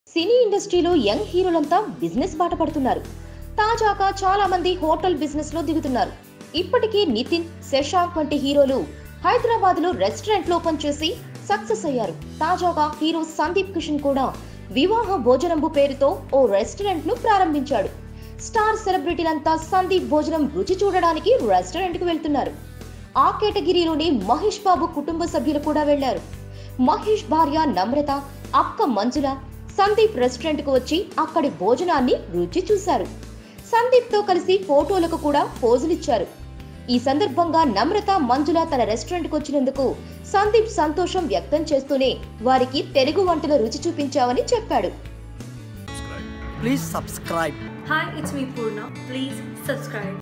సినీ ఇండస్ట్రీలో young హీరోలంతా business బాట పడుతున్నారు తాజాగా చాలా మంది హోటల్ బిజినెస్ లో దిగుతున్నారు ఇప్పటికే నితిన్ శశాంక్ వంటి హీరోలు హైదరాబాద్ లో రెస్టారెంట్లు ఓపెన్ చేసి సక్సెస్ అయ్యారు తాజాగా హీరో సందీప్ కిషన్ కూడా వివాహ భోజనంబు పేరుతో ఓ రెస్టారెంట్ ను ప్రారంభించాడు స్టార్ సెలబ్రిటీలంతా సందీప్ భోజనం రుచి చూడడానికి రెస్టారెంట్ కు వెళ్తున్నారు ఆ కేటగిరీలోనే మహేష్ బాబు కుటుంబ సభ్యులు కూడా వెళ్లారు మహేష్ భార్య నమ్రత అక్క మంజుల సందీప్ రెస్టారెంట్ కు వచ్చి అక్కడి భోజనాన్ని రుచి చూశారు సందీప్ తో కలిసి ఫోటోలకు కూడా పోజులిచ్చారు ఈ సందర్భంగా నమ్రత మంజుల తన రెస్టారెంట్ కు వచ్చినందుకు సందీప్ సంతోషం వ్యక్తం చేస్తూనే వారికి తెలుగు వంటల రుచి చూపించామని చెప్పాడు Please subscribe. Hi, it's me Purna. Please subscribe.